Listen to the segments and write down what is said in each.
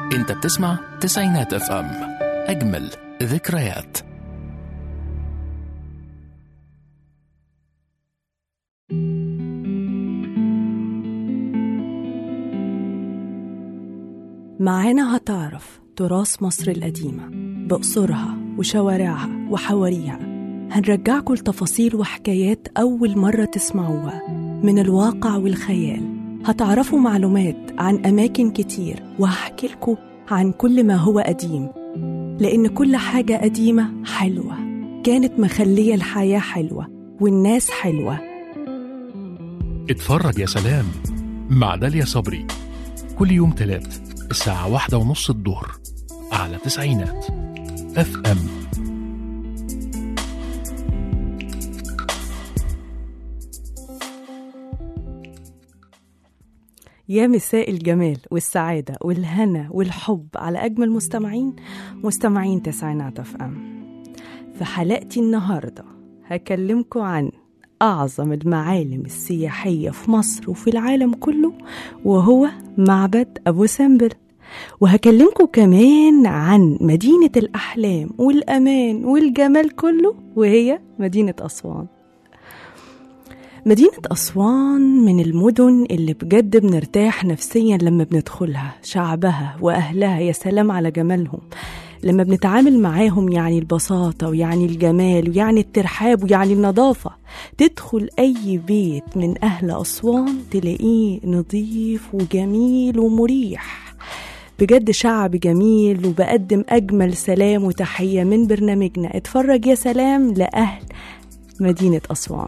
انت بتسمع تسعينات اف ام اجمل ذكريات معانا هتعرف تراث مصر القديمة بقصرها وشوارعها وحواريها هنرجعكم لتفاصيل وحكايات أول مرة تسمعوها من الواقع والخيال هتعرفوا معلومات عن أماكن كتير وهحكي لكم عن كل ما هو قديم لأن كل حاجة قديمة حلوة كانت مخلية الحياة حلوة والناس حلوة اتفرج يا سلام مع داليا صبري كل يوم تلات الساعة واحدة ونص الظهر على تسعينات اف ام يا مساء الجمال والسعادة والهنا والحب على أجمل مستمعين مستمعين تسعينات اف ام في حلقتي النهاردة هكلمكم عن أعظم المعالم السياحية في مصر وفي العالم كله وهو معبد أبو سمبل وهكلمكم كمان عن مدينة الأحلام والأمان والجمال كله وهي مدينة أسوان مدينة أسوان من المدن اللي بجد بنرتاح نفسيا لما بندخلها شعبها وأهلها يا سلام على جمالهم لما بنتعامل معاهم يعني البساطة ويعني الجمال ويعني الترحاب ويعني النظافة تدخل أي بيت من أهل أسوان تلاقيه نظيف وجميل ومريح بجد شعب جميل وبقدم أجمل سلام وتحية من برنامجنا اتفرج يا سلام لأهل مدينة أسوان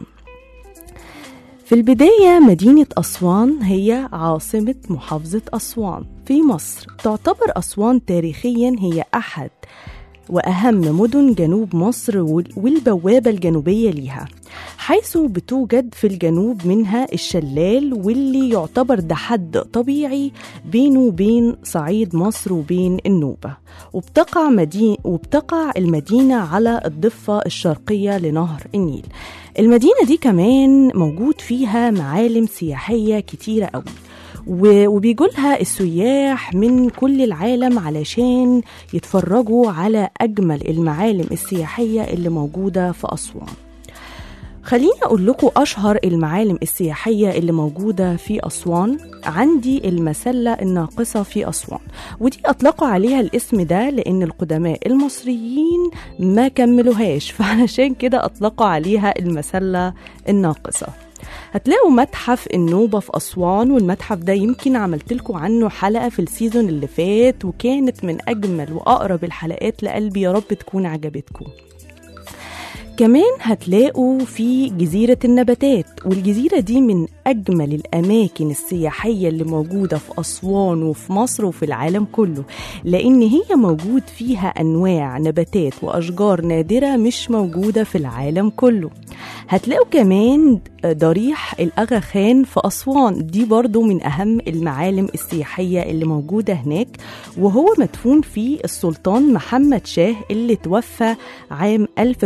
في البداية مدينة أسوان هي عاصمة محافظة أسوان في مصر تعتبر أسوان تاريخيا هي أحد وأهم مدن جنوب مصر والبوابة الجنوبية ليها حيث بتوجد في الجنوب منها الشلال واللي يعتبر ده حد طبيعي بينه وبين صعيد مصر وبين النوبة وبتقع, مدينة وبتقع المدينة على الضفة الشرقية لنهر النيل المدينة دي كمان موجود فيها معالم سياحية كتيرة قوي وبيجولها السياح من كل العالم علشان يتفرجوا على أجمل المعالم السياحية اللي موجودة في أسوان خليني أقول لكم أشهر المعالم السياحية اللي موجودة في أسوان عندي المسلة الناقصة في أسوان ودي أطلقوا عليها الاسم ده لأن القدماء المصريين ما كملوهاش فعلشان كده أطلقوا عليها المسلة الناقصة هتلاقوا متحف النوبة في أسوان والمتحف ده يمكن عملت لكم عنه حلقة في السيزون اللي فات وكانت من أجمل وأقرب الحلقات لقلبي يا رب تكون عجبتكم كمان هتلاقوا في جزيرة النباتات والجزيرة دي من أجمل الأماكن السياحية اللي موجودة في أسوان وفي مصر وفي العالم كله لأن هي موجود فيها أنواع نباتات وأشجار نادرة مش موجودة في العالم كله هتلاقوا كمان ضريح الأغا خان في أسوان دي برضو من أهم المعالم السياحية اللي موجودة هناك وهو مدفون فيه السلطان محمد شاه اللي توفى عام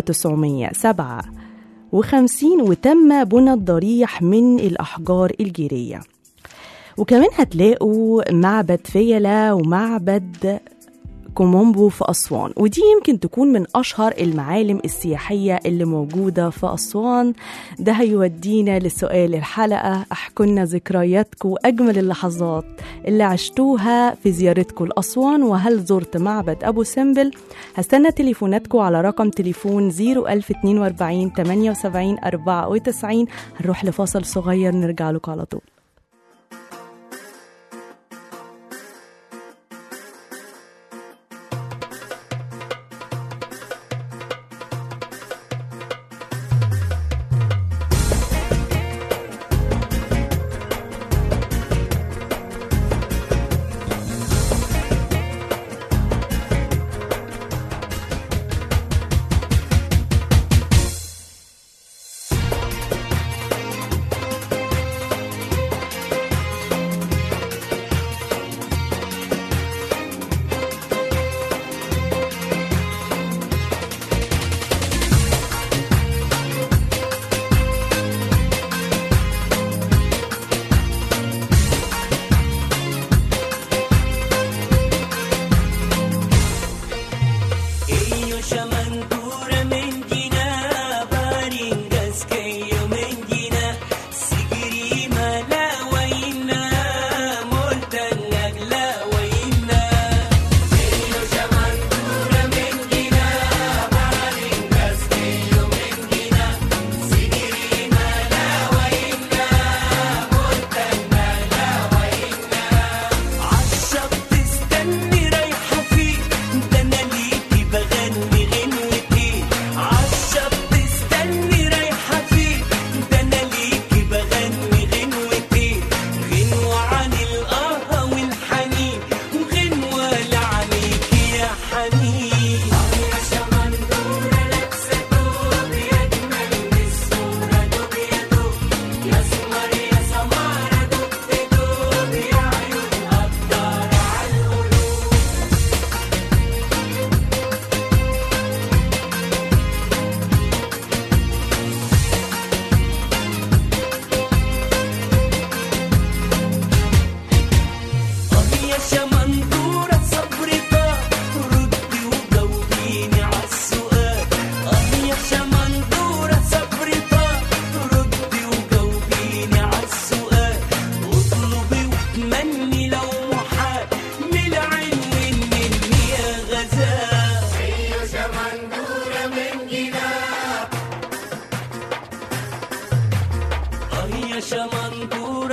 1957 وتم بنى الضريح من الأحجار الجيرية وكمان هتلاقوا معبد فيلة ومعبد كومومبو في أسوان ودي يمكن تكون من أشهر المعالم السياحية اللي موجودة في أسوان ده هيودينا لسؤال الحلقة أحكولنا ذكرياتكم وأجمل اللحظات اللي عشتوها في زيارتكم لأسوان وهل زرت معبد أبو سمبل هستنى تليفوناتكم على رقم تليفون 01042 78 94 هنروح لفاصل صغير نرجع لكم على طول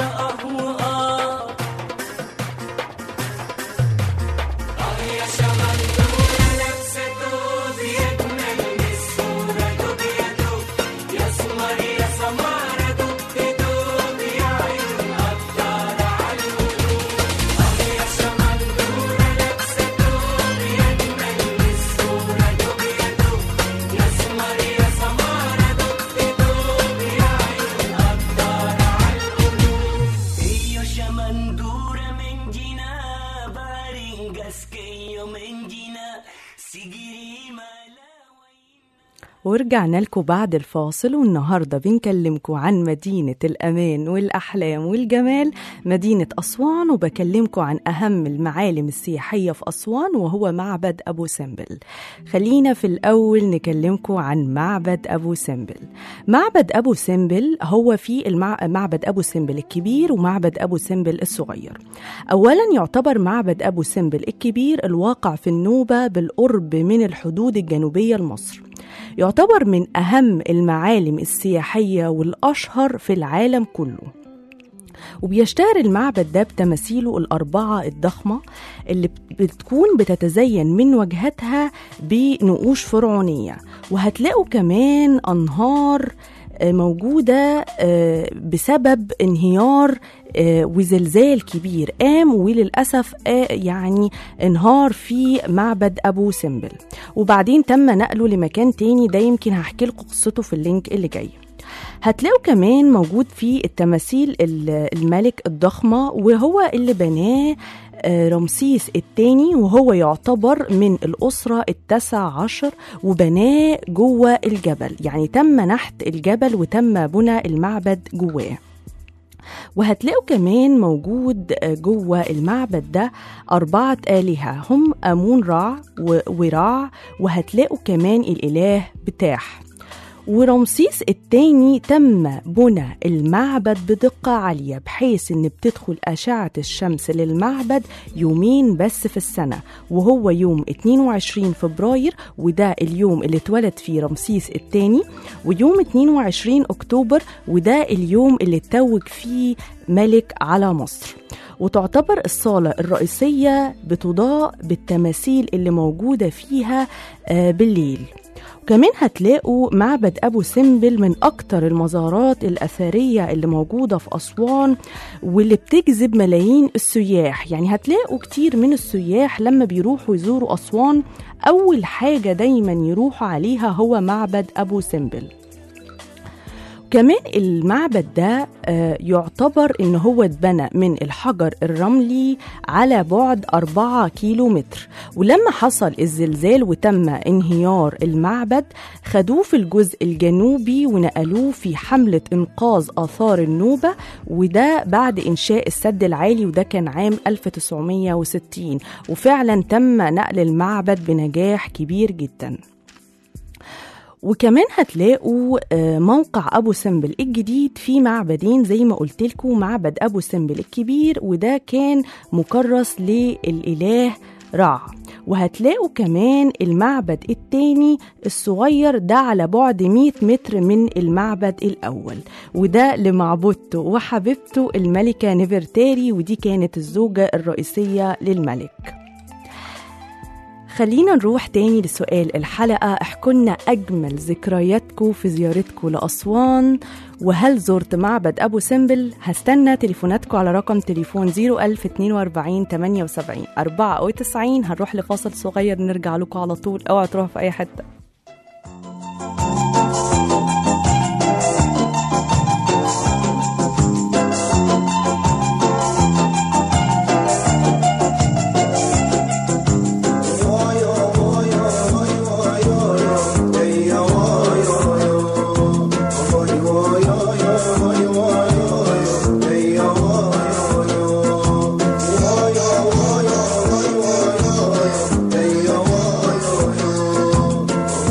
اه واه اه يا شمندورة لابسة توب يجمل من الصورة دوب يا دوب يا سمر يا سمارة دوب دوب يا عيون قطارة عالقلوب اه يا شمندورة لابسة توب يجمل من الصورة دوب يا دوب يا سمر يا سمارة دوب دوب يا عيون قطارة عالقلوب Io shamandura mendina baringas que yo mendina sigiri malawain ورجعنا لكم بعد الفاصل والنهارده بنكلمكم عن مدينة الأمان والأحلام والجمال مدينة أسوان وبكلمكم عن أهم المعالم السياحية في أسوان وهو معبد أبو سمبل خلينا في الأول نكلمكم عن معبد أبو سمبل معبد أبو سمبل هو في المع... معبد أبو سمبل الكبير ومعبد أبو سمبل الصغير أولا يعتبر معبد أبو سمبل الكبير الواقع في النوبة بالقرب من الحدود الجنوبية لمصر يعتبر من أهم المعالم السياحية والأشهر في العالم كله وبيشتهر المعبد ده بتماثيله الأربعة الضخمة اللي بتكون بتتزين من وجهتها بنقوش فرعونية وهتلاقوا كمان أنهار آه، موجودة آه، بسبب انهيار آه، وزلزال كبير قام وللأسف آه، يعني انهار في معبد أبو سمبل وبعدين تم نقله لمكان تاني ده يمكن هحكي لكم قصته في اللينك اللي جاي هتلاقوا كمان موجود في التماثيل ال- الملك الضخمة وهو اللي بناه آه، رمسيس الثاني وهو يعتبر من الأسرة التاسع عشر وبناه جوه الجبل يعني تم نحت الجبل وتم بنى المعبد جواه وهتلاقوا كمان موجود جوه المعبد ده أربعة آلهة هم أمون رع وراع وهتلاقوا كمان الإله بتاح ورمسيس الثاني تم بنى المعبد بدقة عالية بحيث إن بتدخل أشعة الشمس للمعبد يومين بس في السنة وهو يوم 22 فبراير وده اليوم اللي اتولد فيه رمسيس الثاني ويوم 22 أكتوبر وده اليوم اللي اتوج فيه ملك على مصر وتعتبر الصالة الرئيسية بتضاء بالتماثيل اللي موجودة فيها آه، بالليل وكمان هتلاقوا معبد أبو سمبل من أكتر المزارات الأثرية اللي موجودة في أسوان واللي بتجذب ملايين السياح يعني هتلاقوا كتير من السياح لما بيروحوا يزوروا أسوان أول حاجة دايما يروحوا عليها هو معبد أبو سمبل كمان المعبد ده آه، يعتبر ان هو اتبنى من الحجر الرملي على بعد أربعة كيلو متر ولما حصل الزلزال وتم انهيار المعبد خدوه في الجزء الجنوبي ونقلوه في حملة إنقاذ آثار النوبة وده بعد إنشاء السد العالي وده كان عام 1960 وفعلا تم نقل المعبد بنجاح كبير جداً وكمان هتلاقوا آه، موقع ابو سمبل الجديد في معبدين زي ما قلت لكم معبد ابو سمبل الكبير وده كان مكرس للاله رع وهتلاقوا كمان المعبد التاني الصغير ده على بعد 100 متر من المعبد الأول وده لمعبودته وحبيبته الملكة نفرتاري ودي كانت الزوجة الرئيسية للملك خلينا نروح تاني لسؤال الحلقة احكوا لنا أجمل ذكرياتكم في زيارتكم لأسوان وهل زرت معبد أبو سمبل؟ هستنى تليفوناتكم على رقم تليفون 01042 78 94 هنروح لفاصل صغير نرجع لكم على طول اوعوا تروحوا في أي حتة Hey,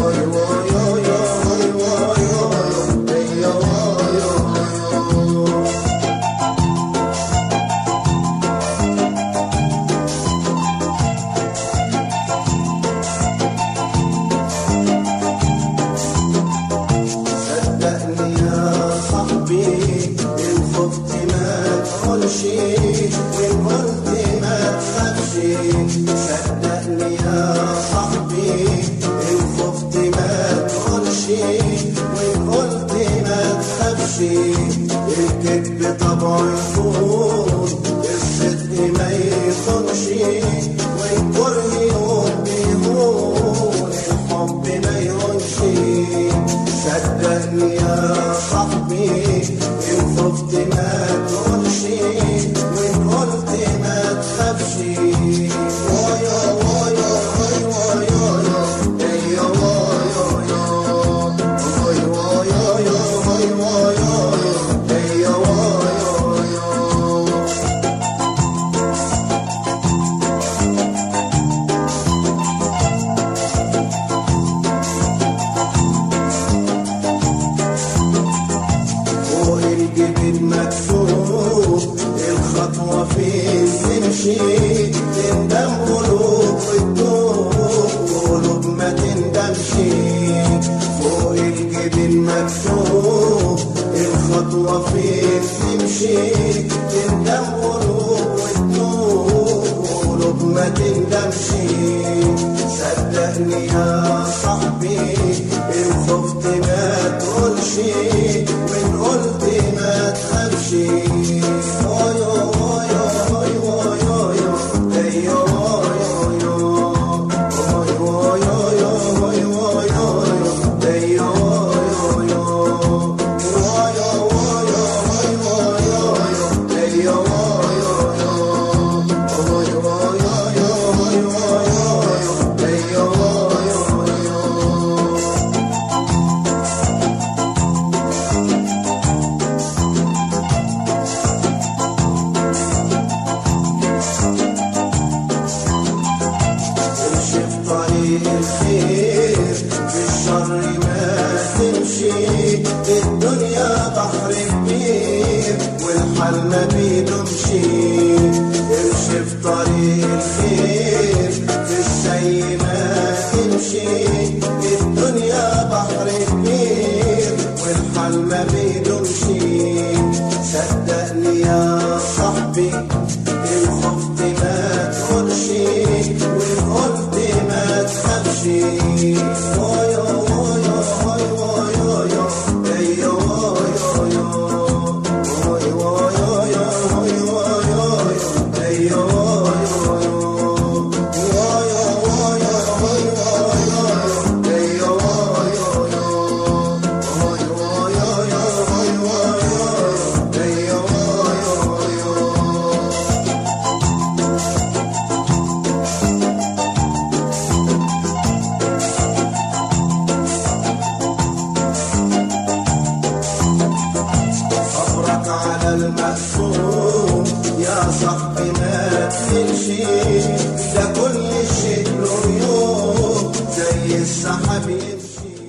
تقولش وإن قلت ما تخافش صدقني يا صاحبي إن خفت ما تقولش وإن قلت ما تخافش الكذب طبعه يخون الصدق ما يخونش والكره يوم بيهون الحب ما يهونش صدقني يا صاحبي إن خفت ما تقولش وإن قلت ما تخافش وايا وايا وايا وايا ايا وايا وايا وايا وايا وايا ايا وايا فوق الجبين مكتوب الخطوة فين تمشي تندم قلوب وتدوب قلوب ما تندمش فوق الجبين مكتوب الخطوة فين تمشي تندم قلوب وتدوب قلوب ما تندمش صدقني يا صاحبي إن خفت ما تقولش وإن قلت ما تخافش وايا وايا وايا وايا ايا وايا وايا وايا وايا وايا ايا وايا وايا وايا وايا ايا وايا وايا وايا ايا وايا امشي في طريق الخير في الشر ما تمشي الدنيا بحر كبير والحل ما بيدومش امشي في طريق الخير في السي ما تمشي الدنيا بحر كبير والحل ما بيدومش صدقني يا صاحبي إن خفت ما تقولش وإن قلت ما تخافش وايا وايا وايا وايا ايا وايا وايا وايا وايا وايا ايا وايا وايا وايا وايا ايا وايا وايا وايا ايا وايا صبرك على المقسوم يا صاحبي ما تمشي ده كل شيء له يوم زي السحاب يمشي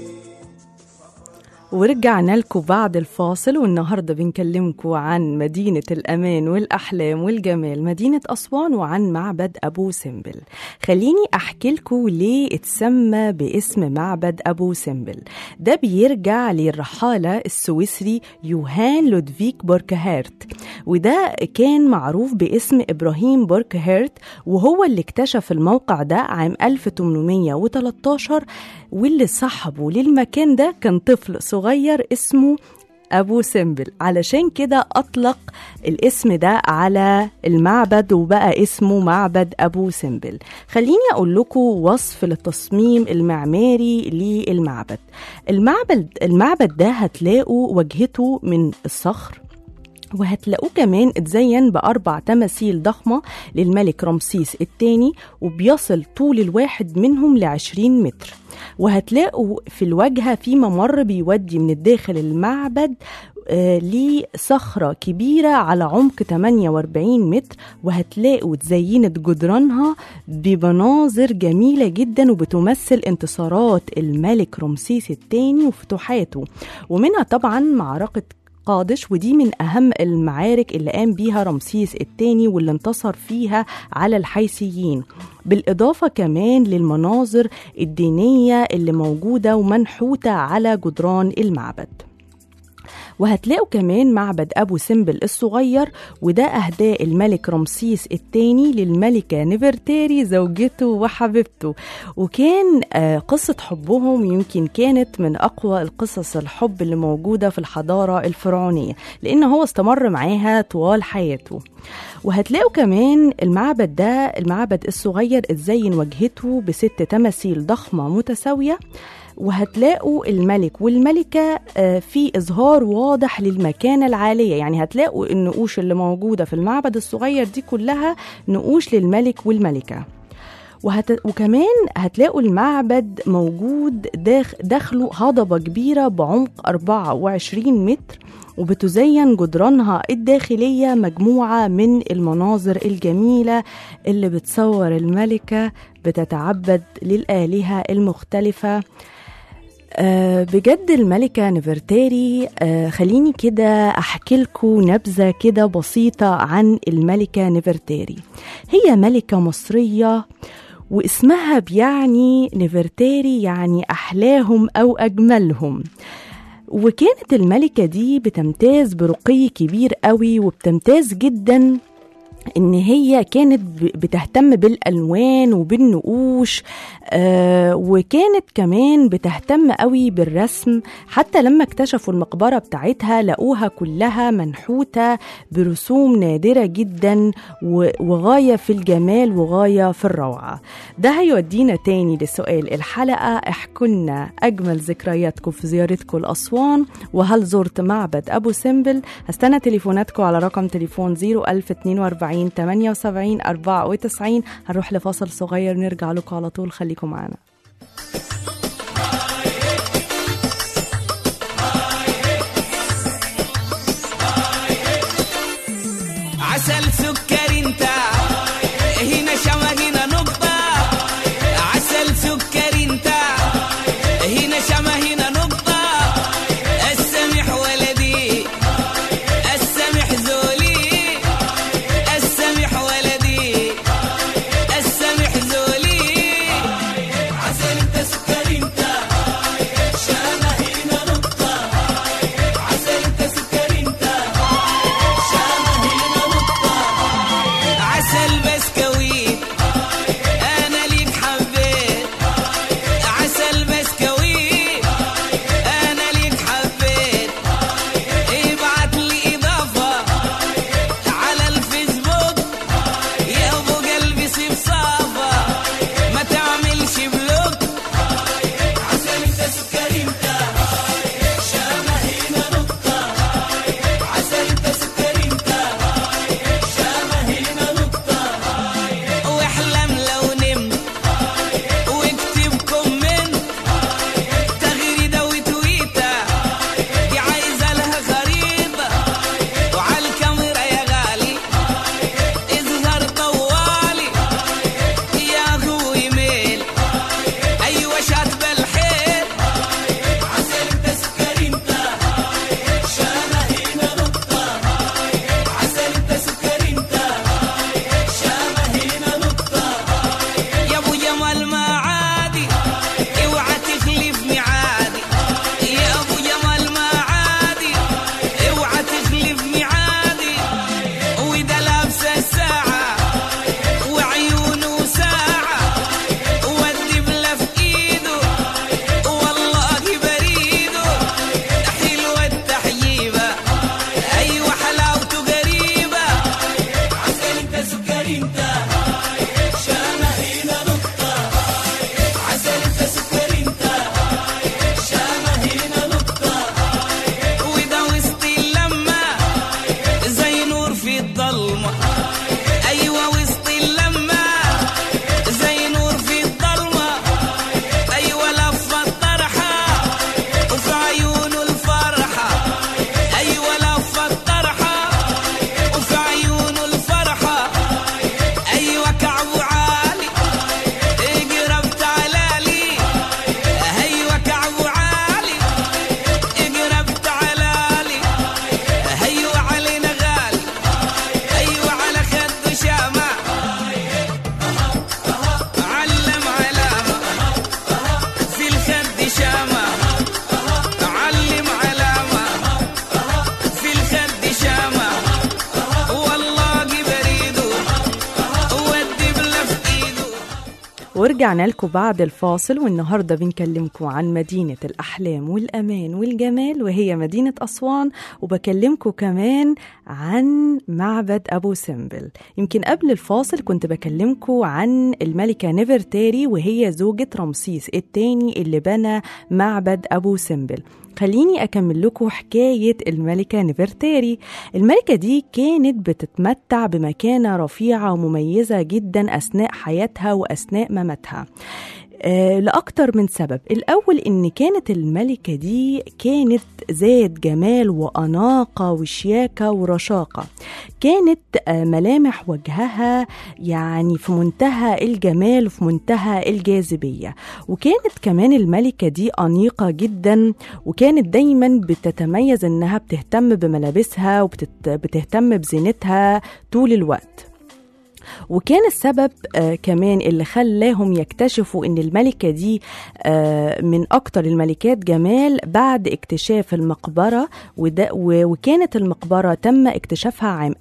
ورجعنا لكم بعد الفاصل والنهاردة بنكلمكم عن مدينة الأمان والأحلام والجمال مدينة أسوان وعن معبد أبو سمبل خليني أحكي لكم ليه اتسمى باسم معبد أبو سمبل ده بيرجع للرحالة السويسري يوهان لودفيك بوركهارت وده كان معروف باسم إبراهيم بوركهارت وهو اللي اكتشف الموقع ده عام 1813 واللي صاحبه للمكان ده كان طفل صغير اسمه أبو سمبل علشان كده أطلق الاسم ده على المعبد وبقى اسمه معبد أبو سمبل خليني أقول لكم وصف للتصميم المعماري للمعبد المعبد المعبد ده هتلاقوا واجهته من الصخر وهتلاقوه كمان اتزين بأربع تماثيل ضخمة للملك رمسيس الثاني وبيصل طول الواحد منهم لعشرين متر وهتلاقوا في الواجهة في ممر بيودي من الداخل المعبد آه، لصخرة كبيرة على عمق 48 متر وهتلاقوا اتزينت جدرانها بمناظر جميلة جدا وبتمثل انتصارات الملك رمسيس الثاني وفتوحاته ومنها طبعا معركة قادش ودي من أهم المعارك اللي قام بيها رمسيس الثاني واللي انتصر فيها على الحيثيين بالإضافة كمان للمناظر الدينية اللي موجودة ومنحوتة على جدران المعبد وهتلاقوا كمان معبد أبو سمبل الصغير وده أهداه الملك رمسيس الثاني للملكة نفرتاري زوجته وحبيبته وكان آه، قصة حبهم يمكن كانت من أقوى القصص الحب اللي موجودة في الحضارة الفرعونية لأن هو استمر معاها طوال حياته وهتلاقوا كمان المعبد ده المعبد الصغير اتزين واجهته بست تماثيل ضخمة متساوية وهتلاقوا الملك والملكة آه، في إظهار واضح للمكانة العالية يعني هتلاقوا النقوش اللي موجودة في المعبد الصغير دي كلها نقوش للملك والملكة وهت... وكمان هتلاقوا المعبد موجود داخ... داخله هضبة كبيرة بعمق 24 متر وبتزين جدرانها الداخلية مجموعة من المناظر الجميلة اللي بتصور الملكة بتتعبد للآلهة المختلفة آه، بجد الملكة نفرتاري آه، خليني كده أحكي لكم نبذة كده بسيطة عن الملكة نفرتاري هي ملكة مصرية واسمها بيعني نفرتاري يعني أحلاهم أو أجملهم وكانت الملكة دي بتمتاز برقي كبير قوي وبتمتاز جدا ان هي كانت ب- بتهتم بالالوان وبالنقوش آه وكانت كمان بتهتم قوي بالرسم حتى لما اكتشفوا المقبره بتاعتها لقوها كلها منحوته برسوم نادره جدا و- وغايه في الجمال وغايه في الروعه ده هيودينا تاني لسؤال الحلقه احكوا لنا اجمل ذكرياتكم في زيارتكم لاسوان وهل زرت معبد ابو سمبل هستنى تليفوناتكم على رقم تليفون 01042 78 94 هنروح لفاصل صغير نرجع لكم على طول خليكم معانا عسل سكر انت هنا شمع هنا نقطة عسل سكر انت هنا شمع هنا نقطة السمح ولدي السمح زولي السمح ولدي السمح زولي عسل انت سكر انت شمع هنا نقطة عسل انت سكر انت عسل بسكويت انا ليك حبيت عسل بسكويت انا ليك حبيت ابعت لي اضافه على الفيسبوك يا ابو قلبي سيب صافه ما تعملش بلوك عسل انت سكر انت شامه هنا نقطه عسل انت سكر انت واحلم لو نمت واكتب كومنت تغريده وتويته دي عايزه لها خريطه وعلى الكاميرا يا غالي اظهر طوالي يا هو ايميل ايوه شاتبه الحيط عسل انت سكر انت شامه هنا نقطه عسل انت سكر انت شامه هنا نقطه يا ابو جمال ما عادي اوعى تخلف ميعادي يا ابو جمال ما عادي اوعى تخلف ميعادي وده لابسه الساعه وعيونه ساعه والدبله في ايده والله بريده حلوه التحييبه ايوه حلاوته قريبه عسل انت سكر انت شامه هنا نقطه عسل انت سكر انت شامه هنا نقطه وده وسط اللمه زي نور في الضلمه ايوه وسط اللمه زي نور في الضلمه ايوه لفه الطرحه وفي عيونه الفرحه ايوه لفه الطرحه وفي عيونه الفرحه ايوه كعبه عالي اقرب تعالى لي ايوه كعبه عالي اقرب تعالى لي ايوه علينا غالي ايوه ورجعنا لكم بعد الفاصل والنهاردة بنكلمكم عن مدينة الأحلام والأمان والجمال وهي مدينة أسوان وبكلمكم كمان عن معبد أبو سمبل يمكن قبل الفاصل كنت بكلمكم عن الملكة نفرتاري وهي زوجة رمسيس الثاني اللي بنى معبد أبو سمبل خليني أكمل لكم حكاية الملكة نفرتاري الملكة دي كانت بتتمتع بمكانة رفيعة ومميزة جدا أثناء حياتها وأثناء مماتها آه، لأكتر من سبب الأول إن كانت الملكة دي كانت ذات جمال وأناقة وشياكة ورشاقة كانت آه، ملامح وجهها يعني في منتهى الجمال وفي منتهى الجاذبية وكانت كمان الملكة دي أنيقة جدا وكانت دايما بتتميز إنها بتهتم بملابسها وبتهتم بزينتها طول الوقت وكان السبب آه كمان اللي خلاهم يكتشفوا ان الملكة دي آه من اكتر الملكات جمال بعد اكتشاف المقبرة وده و- وكانت المقبرة تم اكتشافها عام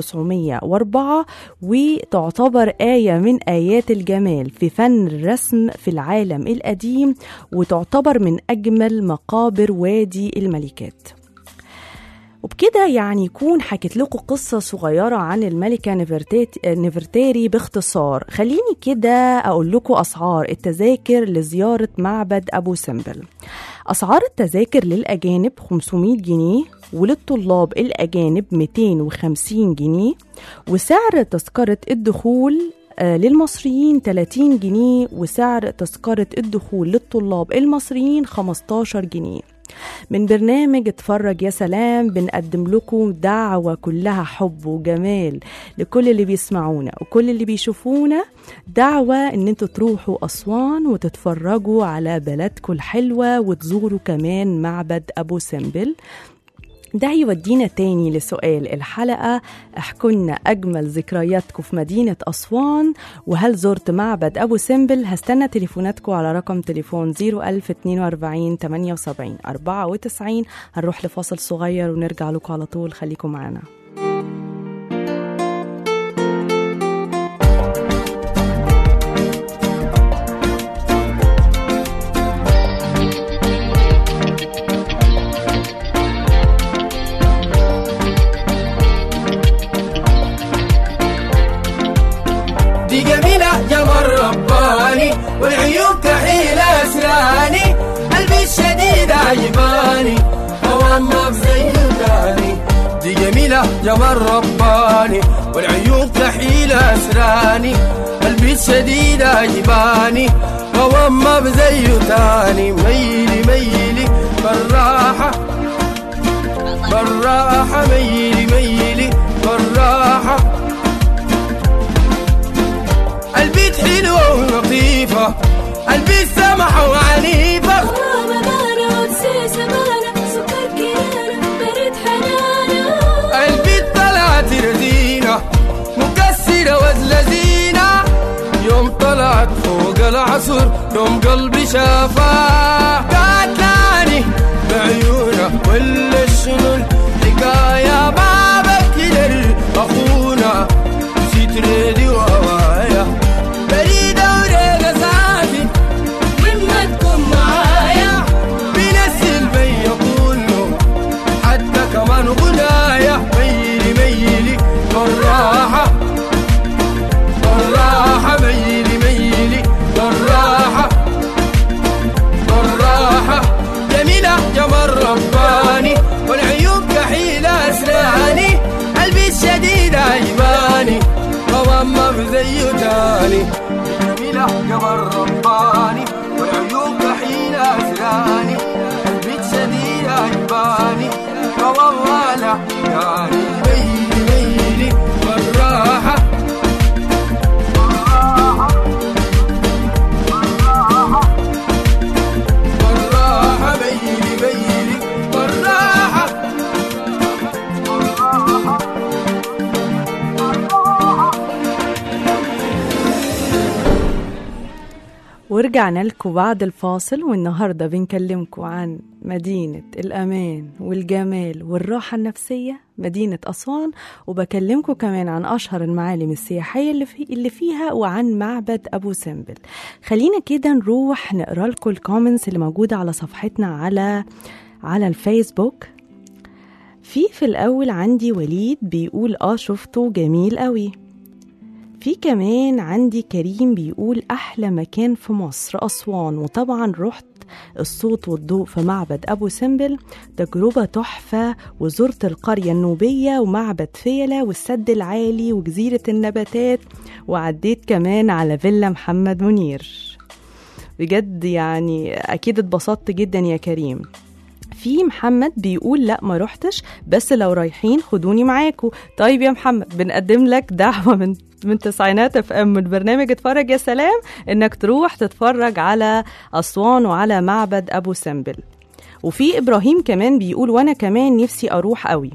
1904 وتعتبر آية من آيات الجمال في فن الرسم في العالم القديم وتعتبر من أجمل مقابر وادي الملكات وبكده يعني يكون حكيت لكم قصة صغيرة عن الملكة نفرتات- نفرتاري باختصار خليني كده أقول لكم أسعار التذاكر لزيارة معبد أبو سمبل أسعار التذاكر للأجانب 500 جنيه وللطلاب الأجانب 250 جنيه وسعر تذكرة الدخول آه، للمصريين 30 جنيه وسعر تذكرة الدخول للطلاب المصريين 15 جنيه من برنامج اتفرج يا سلام بنقدم لكم دعوة كلها حب وجمال لكل اللي بيسمعونا وكل اللي بيشوفونا دعوة ان انتوا تروحوا أسوان وتتفرجوا على بلدكم الحلوة وتزوروا كمان معبد أبو سمبل ده يودينا تاني لسؤال الحلقة احكوا لنا أجمل ذكرياتكم في مدينة أسوان وهل زرت معبد أبو سمبل هستنى تليفوناتكم على رقم تليفون 01042 78 94 هنروح لفاصل صغير ونرجع لكم على طول خليكم معنا دي جميلة جمر رباني والعيون كحيل أسراني قلبي الشديد عجباني هو ما بزي تاني دي جميلة جمر رباني والعيون كحيل أسراني قلبي الشديد عجباني هو ما بزي تاني ميلي ميلي بالراحة بالراحة ميلي ميلي بالراحة البيت حلوة ولطيفة البيت سمحة وعنيفة البيت طلعت رزينة مكسرة وزلزينة يوم طلعت فوق العصر يوم قلبي شافها قاتلاني بعيونها ولا شنو الحكاية ما بكدر أخونا نسيت ريدي وهوايا بريدة وريقة ساكن مما تكون معايا بنسل بي كله حتى كمان غنايا ميلي ميلي بالراحة بالراحة ميلي ميلي بالراحة بالراحة جميلة جمر رباني والعيون كحيلة أسراني قلبي الشديد عجباني طبعا ما بزيه تاني جميلة جمر رباني والعيون كحيلة أسراني قلبي الشديد عجباني طبعا ما لا يعني ميلي ميلي بالراحة بالراحة ميلي ميلي بالراحة ورجعنا لكم بعد الفاصل والنهاردة بنكلمكم عن مدينة الأمان والجمال والراحة النفسية مدينة أسوان وبكلمكم كمان عن أشهر المعالم السياحية اللي, في اللي فيها وعن معبد أبو سمبل خلينا كده نروح نقرأ لكم الكومنتس اللي موجودة على صفحتنا على على الفيسبوك في في الأول عندي وليد بيقول آه شفته جميل قوي في كمان عندي كريم بيقول أحلى مكان في مصر أسوان وطبعا رحت الصوت والضوء في معبد أبو سمبل تجربة تحفة وزرت القرية النوبية ومعبد فيلة والسد العالي وجزيرة النباتات وعديت كمان على فيلا محمد منير بجد يعني أكيد اتبسطت جدا يا كريم في محمد بيقول لا ما رحتش بس لو رايحين خدوني معاكم طيب يا محمد بنقدم لك دعوه من من تسعينات اف ام من برنامج اتفرج يا سلام انك تروح تتفرج على اسوان وعلى معبد ابو سمبل وفي ابراهيم كمان بيقول وانا كمان نفسي اروح قوي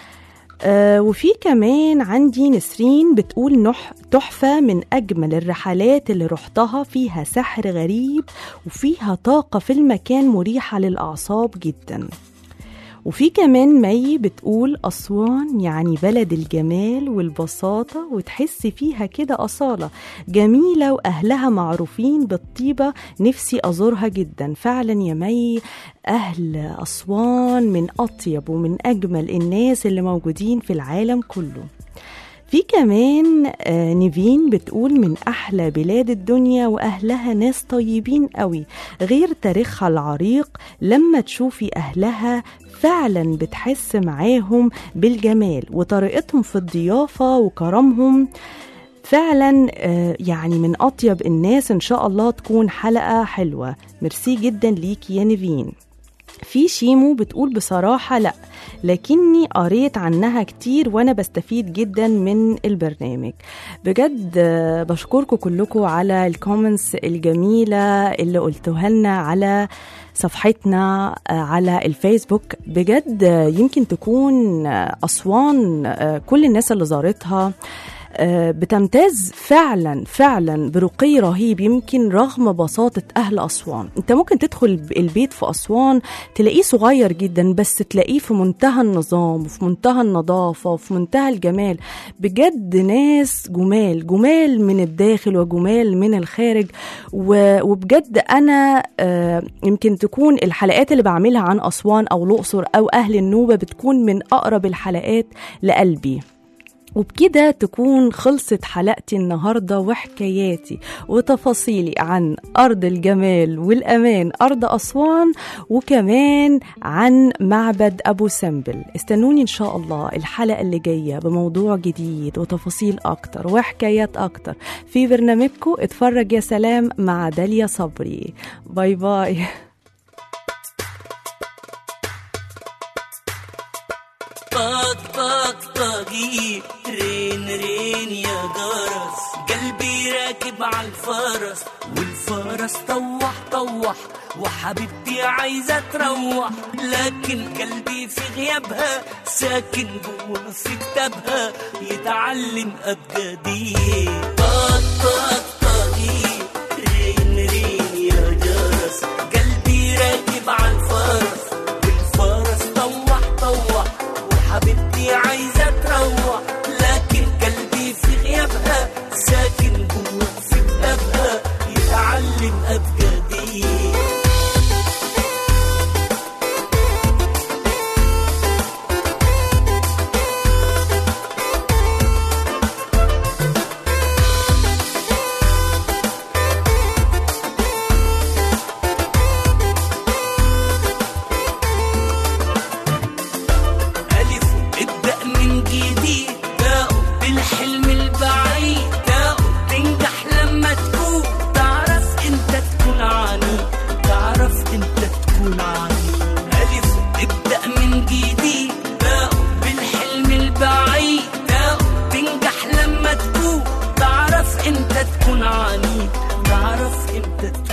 آه وفي كمان عندي نسرين بتقول نح تحفة من أجمل الرحلات اللي رحتها فيها سحر غريب وفيها طاقة في المكان مريحة للأعصاب جدا وفي كمان مي بتقول أسوان يعني بلد الجمال والبساطة وتحسي فيها كده أصالة جميلة وأهلها معروفين بالطيبة نفسي أزورها جدا فعلا يا مي أهل أسوان من أطيب ومن أجمل الناس اللي موجودين في العالم كله في كمان آه، نيفين بتقول من أحلى بلاد الدنيا وأهلها ناس طيبين قوي غير تاريخها العريق لما تشوفي أهلها فعلا بتحس معاهم بالجمال وطريقتهم في الضيافة وكرمهم فعلا آه، يعني من أطيب الناس إن شاء الله تكون حلقة حلوة ميرسي جدا ليكي يا نيفين في شيمو بتقول بصراحة لأ لكني قريت عنها كتير وأنا بستفيد جدا من البرنامج بجد آه، بشكركم كلكم على الكومنتس الجميلة اللي قلتوها لنا على صفحتنا آه، على الفيسبوك بجد آه، يمكن تكون آه، أسوان آه، كل الناس اللي زارتها آه، بتمتاز فعلا فعلا برقي رهيب يمكن رغم بساطة أهل أسوان أنت ممكن تدخل البيت في أسوان تلاقيه صغير جدا بس تلاقيه في منتهى النظام وفي منتهى النظافة وفي منتهى الجمال بجد ناس جمال جمال من الداخل وجمال من الخارج و- وبجد أنا آه، يمكن تكون الحلقات اللي بعملها عن أسوان أو الأقصر أو أهل النوبة بتكون من أقرب الحلقات لقلبي وبكده تكون خلصت حلقتي النهاردة وحكاياتي وتفاصيلي عن أرض الجمال والأمان أرض أسوان وكمان عن معبد أبو سمبل استنوني إن شاء الله الحلقة اللي جاية بموضوع جديد وتفاصيل أكتر وحكايات أكتر في برنامجكم اتفرج يا سلام مع داليا صبري باي باي طق طق طقي رين رين يا جرس قلبي راكب على الفرس والفرس طوح طوح وحبيبتي عايزة تروح لكن قلبي في غيابها ساكن جوا في كتابها يتعلم أبجدي طق طق طقي رين رين يا جرس قلبي راكب على الفرس والفرس طوح طوح وحبيبتي عايزة تروح لكن قلبي في غيابها ساكن جوا في كتابها يتعلم أبجدي ألف ابدأ من جديد تاء بالحلم البعيد تاء تنجح لما تكون تعرف انت تكون عني تعرف انت تكون عني ألف ابدأ من جديد تاء بالحلم البعيد تاء تنجح لما تكون تعرف انت تكون عني تعرف انت تكون